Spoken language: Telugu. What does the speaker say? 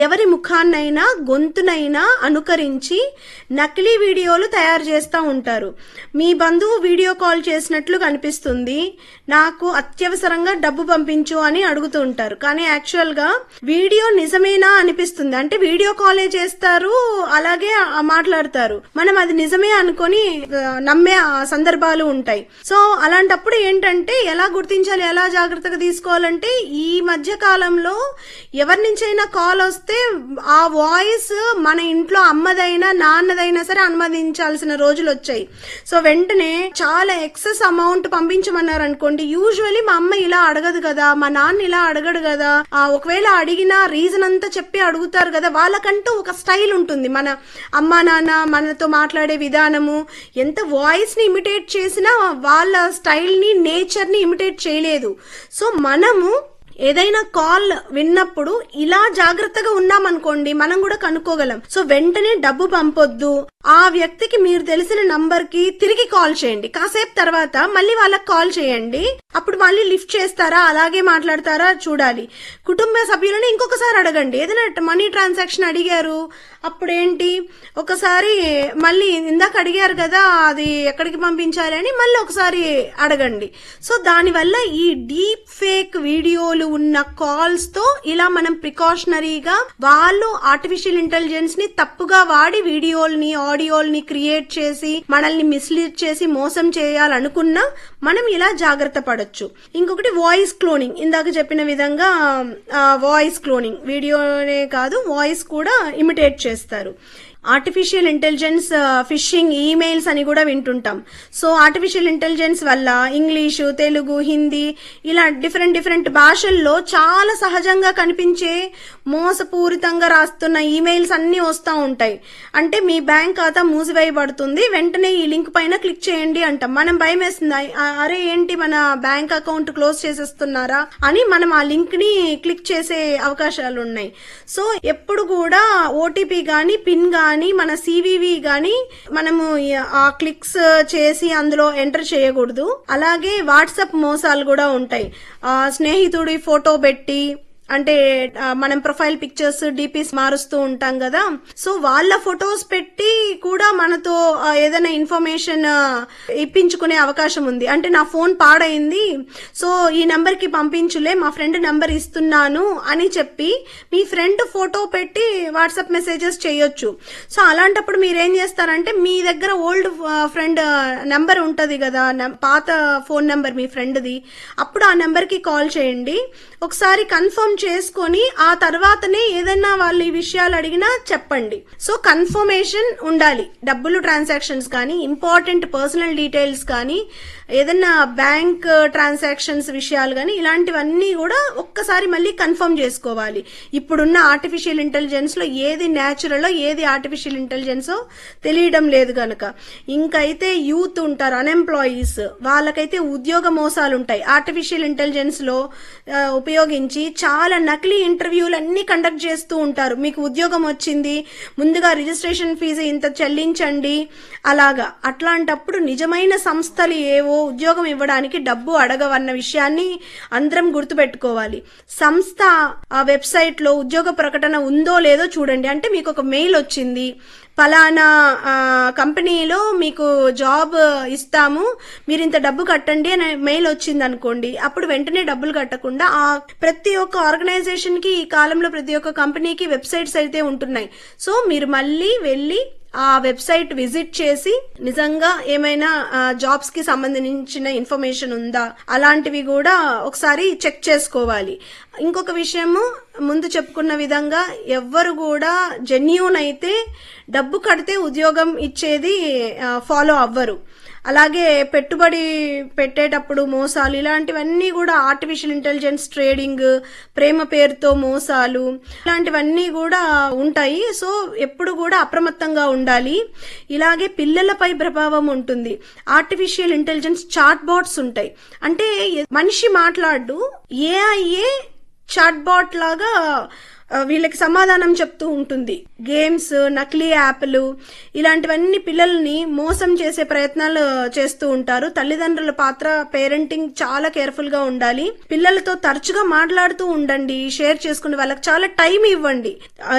ఎవరి ముఖాన్నైనా గొంతునైనా అనుకరించి నకిలీ వీడియోలు తయారు చేస్తూ ఉంటారు మీ బంధువు వీడియో కాల్ చేసినట్లు కనిపిస్తుంది నాకు అత్యవసరంగా డబ్బు పంపించు అని అడుగుతూ ఉంటారు కానీ యాక్చువల్ గా వీడియో నిజమేనా అనిపిస్తుంది అంటే వీడియో కాలే చేస్తారు అలాగే ఆ మాట్లాడతారు మనం అది నిజమే అనుకొని ఆ, నమ్మే ఆ సందర్భాలు ఉంటాయి సో అలాంటప్పుడు ఏంటంటే ఎలా గుర్తించాలి ఎలా జాగ్రత్తగా తీసుకోవాలంటే ఈ మధ్య కాలంలో ఎవరి నుంచైనా కాల్ వస్తే ఆ వాయిస్ మన ఇంట్లో అమ్మదైనా నాన్నదైనా సరే అనుమతించాల్సిన రోజులు వచ్చాయి సో వెంటనే చాలా ఎక్సెస్ అమౌంట్ పంపించమన్నారు అనుకోండి యూజువలీ మా అమ్మ ఇలా అడగదు కదా మా నాన్న ఇలా అడగడు కదా ఆ, ఒకవేళ అడిగినా రీజన్ అంతా చెప్పి అడుగుతారు కదా వాళ్ళకంటూ ఒక స్టైల్ ఉంటుంది మన అమ్మా నాన్న మనతో మాట్లాడే విధానము ఎంత వాయిస్ ని ఇమిటేట్ చేసినా వాళ్ళ స్టైల్ ని నేచర్ ని ఇమిటేట్ చేయలేదు సో మనము ఏదైనా కాల్ విన్నప్పుడు ఇలా జాగ్రత్తగా ఉన్నామనుకోండి మనం కూడా కనుక్కోగలం సో వెంటనే డబ్బు పంపొద్దు ఆ వ్యక్తికి మీరు తెలిసిన నంబర్ కి తిరిగి కాల్ చేయండి కాసేపు తర్వాత మళ్ళీ వాళ్ళకి కాల్ చేయండి అప్పుడు మళ్ళీ లిఫ్ట్ చేస్తారా అలాగే మాట్లాడతారా చూడాలి కుటుంబ సభ్యులను ఇంకొకసారి అడగండి ఏదైనా మనీ ట్రాన్సాక్షన్ అడిగారు అప్పుడు ఏంటి ఒకసారి మళ్ళీ ఇందాక అడిగారు కదా అది ఎక్కడికి పంపించాలి అని మళ్ళీ ఒకసారి అడగండి సో దానివల్ల ఈ డీప్ ఫేక్ వీడియోలు ఉన్న కాల్స్ తో ఇలా మనం ప్రికాషనరీగా వాళ్ళు ఆర్టిఫిషియల్ ఇంటెలిజెన్స్ ని తప్పుగా వాడి వీడియోల్ని ఆడియోల్ని క్రియేట్ చేసి మనల్ని మిస్లీడ్ చేసి మోసం చేయాలనుకున్నా మనం ఇలా జాగ్రత్త పడొచ్చు ఇంకొకటి వాయిస్ క్లోనింగ్ ఇందాక చెప్పిన విధంగా వాయిస్ క్లోనింగ్ వీడియోనే కాదు వాయిస్ కూడా ఇమిటేట్ చేస్తారు ఆర్టిఫిషియల్ ఇంటెలిజెన్స్ ఫిషింగ్ ఈమెయిల్స్ అని కూడా వింటుంటాం సో ఆర్టిఫిషియల్ ఇంటెలిజెన్స్ వల్ల ఇంగ్లీషు తెలుగు హిందీ ఇలా డిఫరెంట్ డిఫరెంట్ భాషల్లో చాలా సహజంగా కనిపించే మోసపూరితంగా రాస్తున్న ఈమెయిల్స్ అన్ని వస్తూ ఉంటాయి అంటే మీ బ్యాంక్ ఖాతా మూసివేయబడుతుంది వెంటనే ఈ లింక్ పైన క్లిక్ చేయండి అంటాం మనం భయం వేస్తుంది "అ- అరే ఏంటి మన బ్యాంక్ అకౌంట్ క్లోజ్ చేసేస్తున్నారా అని మనం ఆ లింక్ ని క్లిక్ చేసే అవకాశాలు ఉన్నాయి సో ఎప్పుడు కూడా ఓటీపీ గాని పిన్ గాని మన సివివి గాని మనము ఆ క్లిక్స్ చేసి అందులో ఎంటర్ చేయకూడదు అలాగే వాట్సాప్ మోసాలు కూడా ఉంటాయి ఆ స్నేహితుడి ఫోటో పెట్టి అంటే ఆ, మనం ప్రొఫైల్ పిక్చర్స్ డిపిస్ మారుస్తూ ఉంటాం కదా సో వాళ్ళ ఫొటోస్ పెట్టి కూడా మనతో ఆ, ఏదైనా ఇన్ఫర్మేషన్ ఆ, ఇప్పించుకునే అవకాశం ఉంది అంటే నా ఫోన్ పాడైంది సో ఈ నంబర్ కి పంపించులే మా ఫ్రెండ్ నంబర్ ఇస్తున్నాను అని చెప్పి మీ ఫ్రెండ్ ఫోటో పెట్టి వాట్సాప్ మెసేజెస్ చేయొచ్చు సో అలాంటప్పుడు మీరు ఏం చేస్తారంటే మీ దగ్గర ఓల్డ్ ఫ్రెండ్ నెంబర్ ఉంటది కదా నం- పాత ఫోన్ నెంబర్ మీ ఫ్రెండ్ది అప్పుడు ఆ నెంబర్ కి కాల్ చేయండి ఒకసారి కన్ఫర్మ్ చేసుకొని ఆ తర్వాతనే ఏదైనా వాళ్ళు ఈ విషయాలు అడిగినా చెప్పండి సో కన్ఫర్మేషన్ ఉండాలి డబ్బులు ట్రాన్సాక్షన్స్ కానీ ఇంపార్టెంట్ పర్సనల్ డీటెయిల్స్ కానీ ఏదైనా బ్యాంక్ ట్రాన్సాక్షన్స్ విషయాలు కానీ ఇలాంటివన్నీ కూడా ఒక్కసారి మళ్ళీ కన్ఫర్మ్ చేసుకోవాలి ఇప్పుడున్న ఆర్టిఫిషియల్ ఇంటెలిజెన్స్ లో ఏది న్యాచురల్ ఏది ఆర్టిఫిషియల్ ఇంటెలిజెన్సో తెలియడం లేదు కనుక ఇంకైతే యూత్ ఉంటారు అన్ఎంప్లాయీస్ వాళ్ళకైతే ఉద్యోగ మోసాలు ఉంటాయి ఆర్టిఫిషియల్ ఇంటెలిజెన్స్ లో ఆ, ఉపయోగించి చాలా నకిలీ ఇంటర్వ్యూలు అన్ని కండక్ట్ చేస్తూ ఉంటారు మీకు ఉద్యోగం వచ్చింది ముందుగా రిజిస్ట్రేషన్ ఫీజు ఇంత చెల్లించండి అలాగా అట్లాంటప్పుడు నిజమైన సంస్థలు ఏవో ఉద్యోగం ఇవ్వడానికి డబ్బు అడగవన్న విషయాన్ని అందరం గుర్తుపెట్టుకోవాలి సంస్థ ఆ వెబ్సైట్ లో ఉద్యోగ ప్రకటన ఉందో లేదో చూడండి అంటే మీకు ఒక మెయిల్ వచ్చింది ఫలానా ఆ, కంపెనీలో మీకు జాబ్ ఇస్తాము మీరు ఇంత డబ్బు కట్టండి అనే మెయిల్ వచ్చింది అనుకోండి అప్పుడు వెంటనే డబ్బులు కట్టకుండా ఆ ప్రతి ఒక్క ఆర్గనైజేషన్ కి ఈ కాలంలో ప్రతి ఒక్క కంపెనీకి వెబ్సైట్స్ అయితే ఉంటున్నాయి సో మీరు మళ్ళీ వెళ్ళి ఆ వెబ్సైట్ విజిట్ చేసి నిజంగా ఏమైనా జాబ్స్ కి సంబంధించిన ఇన్ఫర్మేషన్ ఉందా అలాంటివి కూడా ఒకసారి చెక్ చేసుకోవాలి ఇంకొక విషయము ముందు చెప్పుకున్న విధంగా ఎవ్వరు కూడా జెన్యూన్ అయితే డబ్బు కడితే ఉద్యోగం ఇచ్చేది ఫాలో అవ్వరు అలాగే పెట్టుబడి పెట్టేటప్పుడు మోసాలు ఇలాంటివన్నీ కూడా ఆర్టిఫిషియల్ ఇంటెలిజెన్స్ ట్రేడింగ్ ప్రేమ పేరుతో మోసాలు ఇలాంటివన్నీ కూడా ఉంటాయి సో ఎప్పుడు కూడా అప్రమత్తంగా ఉండాలి ఇలాగే పిల్లలపై ప్రభావం ఉంటుంది ఆర్టిఫిషియల్ ఇంటెలిజెన్స్ చాట్ బాట్స్ ఉంటాయి అంటే మనిషి మాట్లాడు ఏఐఏ చాట్ బాట్ లాగా ఆ, వీళ్ళకి సమాధానం చెప్తూ ఉంటుంది గేమ్స్ నకిలీ యాప్లు ఇలాంటివన్నీ పిల్లల్ని మోసం చేసే ప్రయత్నాలు చేస్తూ ఉంటారు తల్లిదండ్రుల పాత్ర పేరెంటింగ్ చాలా కేర్ఫుల్ గా ఉండాలి పిల్లలతో తరచుగా మాట్లాడుతూ ఉండండి షేర్ చేసుకుని వాళ్ళకి చాలా టైం ఇవ్వండి ఆ,